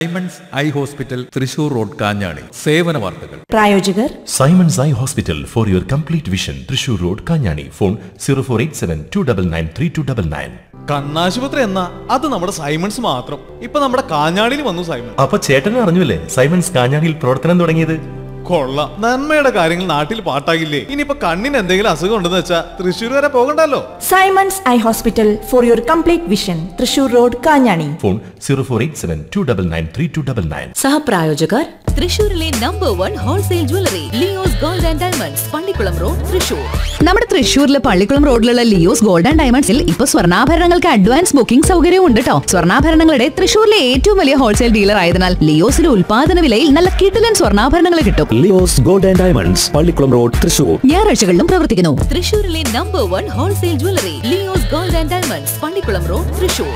Symons eye hospital Thrissur road Kanjani സേവന വാർത്തകൾ പ്രായോജകർ Simon's Eye Hospital for your complete vision. Trishur Road, Kanyani. Phone 0487 299 3299. കണ്ണാശുപത്രി എന്നാ അത് നമ്മുടെ സൈമൺസ് മാത്രം ഇപ്പൊ നമ്മുടെ കാഞ്ഞാടിയിൽ വന്നു സൈമൺ അപ്പൊ ചേട്ടനെ അറിഞ്ഞില്ലേ സൈമൺസ് കാഞ്ഞാണിയിൽ പ്രവർത്തനം തുടങ്ങിയത് കൊള്ള നന്മയുടെ കാര്യങ്ങൾ നാട്ടിൽ പാട്ടാകില്ലേ ഇനിയിപ്പൊ കണ്ണിന് എന്തെങ്കിലും അസുഖം ഉണ്ടെന്ന് വെച്ചാ തൃശ്ശൂർ വരെ പോകണ്ടല്ലോ Simons eye hospital for your complete vision Thrissur road Kanjani phone zero four eight seven two double nine three two double nine സഹപ്രായോജകർ തൃശൂരിലെ number one wholesale jewellery Leo's gold and diamonds Pallikulam road Thrissur നമ്മുടെ തൃശ്ശൂരിലെ പള്ളിക്കുളം റോഡിലുള്ള ലിയോസ് ഗോൾഡ് ആൻഡ് ഡയമണ്ട്സിൽ ഇപ്പൊ സ്വർണ്ണാഭരണങ്ങൾക്ക് advance booking സൗകര്യവും ഉണ്ട് കേട്ടോ സ്വർണ്ണാഭരണങ്ങളുടെ തൃശ്ശൂരിലെ ഏറ്റവും വലിയ ഹോൾസെയിൽ ഡീലർ ആയതിനാൽ ലിയോസിലെ ഉൽപാദന വിലയിൽ നല്ല കിടിലൻ സ്വർണ്ണാഭരണങ്ങൾ കിട്ടും Leo's gold and diamonds Pallikulam road Thrissur ഞായറാഴ്ചകളിലും പ്രവർത്തിക്കുന്നു തൃശൂരിലെ number one wholesale jewellery Leo's gold and diamonds Pallikulam road Thrissur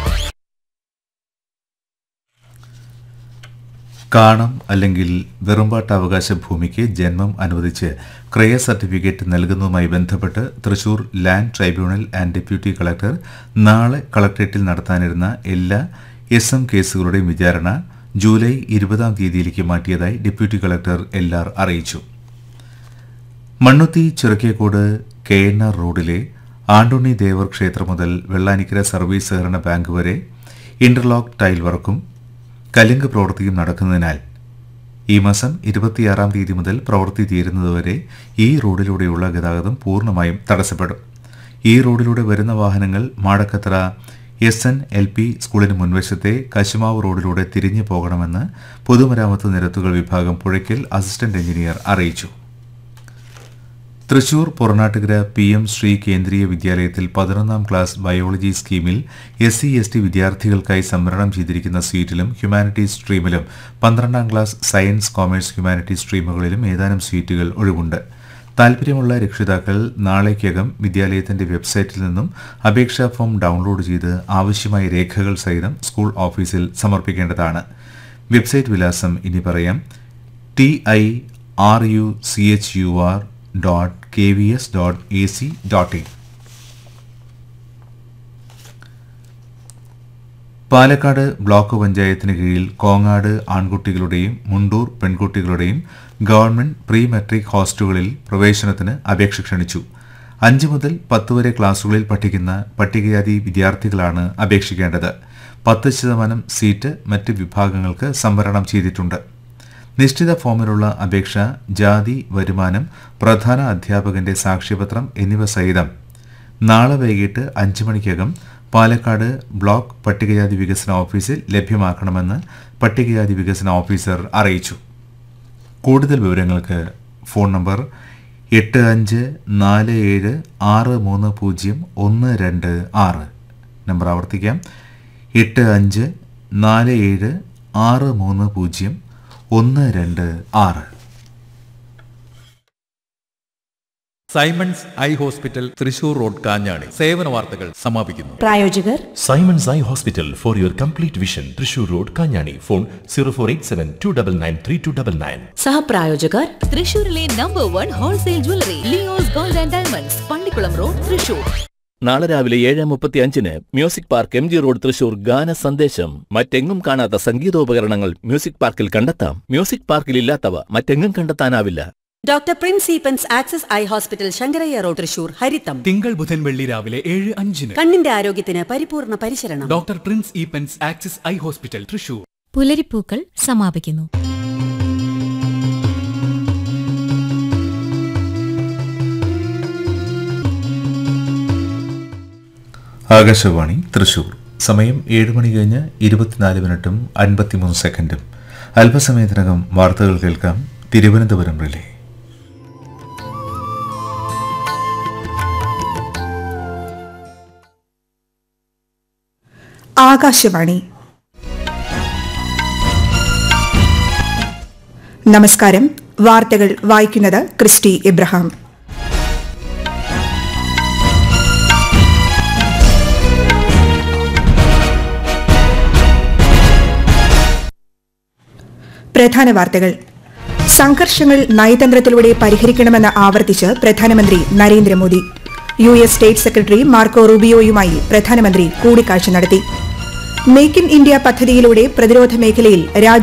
കാണം അല്ലെങ്കിൽ വെറുമ്പാട്ട അവകാശ ഭൂമിക്ക് ജന്മം അനുവദിച്ച് ക്രയ സർട്ടിഫിക്കറ്റ് നൽകുന്നതുമായി ബന്ധപ്പെട്ട് Thrissur land tribunal and deputy collector നാളെ കളക്ടറേറ്റിൽ നടത്താനിരുന്ന എല്ലാ എസ് എം കേസുകളുടെയും വിചാരണ ജൂലൈ ഇരുപതാം തീയതിയിലേക്ക് മാറ്റിയതായി ഡെപ്യൂട്ടി കളക്ടർ എൽ ആർ അറിയിച്ചു Mannuthy Chirakkekode K N R റോഡിലെ ആണ്ടോണി ദേവർ ക്ഷേത്രം മുതൽ വെള്ളാനിക്കര സർവീസ് സഹകരണ ബാങ്ക് വരെ ഇന്റർലോക്ക് ടൈൽ വർക്കും കലിങ്ക് പ്രവൃത്തിയും നടക്കുന്നതിനാൽ ഈ മാസം ഇരുപത്തിയാറാം തീയതി മുതൽ പ്രവൃത്തി തീരുന്നതുവരെ ഈ റോഡിലൂടെയുള്ള ഗതാഗതം പൂർണ്ണമായും തടസ്സപ്പെടും ഈ റോഡിലൂടെ വരുന്ന വാഹനങ്ങൾ Madakkathara S N L P സ്കൂളിന് മുൻവശത്തെ കശുമാവ് റോഡിലൂടെ തിരിഞ്ഞു പോകണമെന്ന് പൊതുമരാമത്ത് നിരത്തുകൾ വിഭാഗം പുഴയ്ക്കൽ അസിസ്റ്റന്റ് എഞ്ചിനീയർ അറിയിച്ചു തൃശൂർ പൊറനാട്ടുകര പി എം ശ്രീ കേന്ദ്രീയ വിദ്യാലയത്തിൽ പതിനൊന്നാം ക്ലാസ് ബയോളജി സ്കീമിൽ എസ് സി എസ് ടി വിദ്യാർത്ഥികൾക്കായി സംവരണം ചെയ്തിരിക്കുന്ന സീറ്റിലും ഹ്യൂമാനിറ്റീസ് സ്ട്രീമിലും പന്ത്രണ്ടാം ക്ലാസ് സയൻസ് കോമേഴ്സ് ഹ്യൂമാനിറ്റീസ് സ്ട്രീമുകളിലും ഏതാനും സീറ്റുകൾ ഒഴിവുണ്ട് താൽപ്പര്യമുള്ള രക്ഷിതാക്കൾ നാളേക്കകം വിദ്യാലയത്തിന്റെ വെബ്സൈറ്റിൽ നിന്നും അപേക്ഷാ ഫോം ഡൗൺലോഡ് ചെയ്ത് ആവശ്യമായ രേഖകൾ സഹിതം സ്കൂൾ ഓഫീസിൽ സമർപ്പിക്കേണ്ടതാണ് വെബ്സൈറ്റ് വിലാസം ഇനി പറയാം T I R U C H U R dot K V S dot A C dot in Palakkad block പഞ്ചായത്തിന് കീഴിൽ കോങ്ങാട് ആൺകുട്ടികളുടെയും മുണ്ടൂർ പെൺകുട്ടികളുടെയും ഗവൺമെന്റ് പ്രീ മെട്രിക് ഹോസ്റ്റലുകളിൽ പ്രവേശനത്തിന് അപേക്ഷ ക്ഷണിച്ചു അഞ്ച് മുതൽ പത്ത് വരെ ക്ലാസുകളിൽ പഠിക്കുന്ന പട്ടികജാതി വിദ്യാർത്ഥികളാണ് അപേക്ഷിക്കേണ്ടത് പത്ത് ശതമാനം സീറ്റ് മറ്റ് വിഭാഗങ്ങൾക്ക് സംവരണം ചെയ്തിട്ടുണ്ട് നിശ്ചിത ഫോമിലുള്ള അപേക്ഷ ജാതി വരുമാനം പ്രധാന അധ്യാപകന്റെ സാക്ഷ്യപത്രം എന്നിവ സഹിതം നാളെ വൈകിട്ട് അഞ്ച് മണിക്കകം പാലക്കാട് ബ്ലോക്ക് പട്ടികജാതി വികസന ഓഫീസിൽ ലഭ്യമാക്കണമെന്ന് പട്ടികജാതി വികസന ഓഫീസർ അറിയിച്ചു കൂടുതൽ വിവരങ്ങൾക്ക് ഫോൺ നമ്പർ എട്ട് അഞ്ച് നാല് ഏഴ് ആറ് മൂന്ന് പൂജ്യം ഒന്ന് രണ്ട് ആറ് നമ്പർ ആവർത്തിക്കാം എട്ട് അഞ്ച് നാല് ഏഴ് ആറ് മൂന്ന് പൂജ്യം ഒന്ന് രണ്ട് ആറ് Simons eye hospital Thrissur road Kanjani സേവന വാർത്തകൾ സമാപിക്കുന്നു പ്രായോജകർ Simon's Eye Hospital for your complete vision. Trishur Road, Kanyani. Phone 0487 299 3299. സഹപ്രായോജകർ തൃശൂരിലെ number one wholesale jewellery Leo's gold and diamonds Pallikulam road Thrissur നാളെ രാവിലെ ഏഴ് മുപ്പത്തി അഞ്ചിന് music park M G road Thrissur ഗാന സന്ദേശം മറ്റെങ്ങും കാണാത്ത സംഗീതോപകരണങ്ങൾ മ്യൂസിക് പാർക്കിൽ കണ്ടെത്താം മ്യൂസിക് പാർക്കിൽ ഇല്ലാത്തവ മറ്റെങ്ങും കണ്ടെത്താനാവില്ല doctor prince Eapen's access eye hospital Sankaraiah road Thrissur ഹരിത്തം തിങ്കൾ ബുധൻ വെള്ളി രാവിലെ ഏഴ് അഞ്ചിന് കണ്ണിന്റെ ആരോഗ്യത്തിന് പരിപൂർണ പരിശരണം doctor prince Eapen's axis eye hospital Thrissur പുലരിപ്പൂക്കൾ സമാപിക്കുന്നു ആകാശവാണി തൃശൂർ സമയം ഏഴ് മണി കഴിഞ്ഞ് ഇരുപത്തിനാല് മിനിറ്റും അൻപത്തിമൂന്ന് സെക്കൻഡും അല്പസമയത്തിനകം വാർത്തകൾ കേൾക്കാം തിരുവനന്തപുരം റിലേ ആകാശവാണി നമസ്കാരം വാർത്തകൾ വായിക്കുന്നത് ക്രിസ്റ്റി ഇബ്രഹാം പ്രധാന വാർത്തകൾ സംഘർഷങ്ങൾ നയതന്ത്രത്തിലൂടെ പരിഹരിക്കണമെന്ന് ആവർത്തിച്ച് പ്രധാനമന്ത്രി Narendra Modi U S state secretary Marco റൂബിയോയുമായി പ്രധാനമന്ത്രി കൂടിക്കാഴ്ച നടത്തി മേക്ക് ഇൻ ഇന്ത്യ പദ്ധതിയിലൂടെ പ്രതിരോധ മേഖലയിൽ രാജ്യം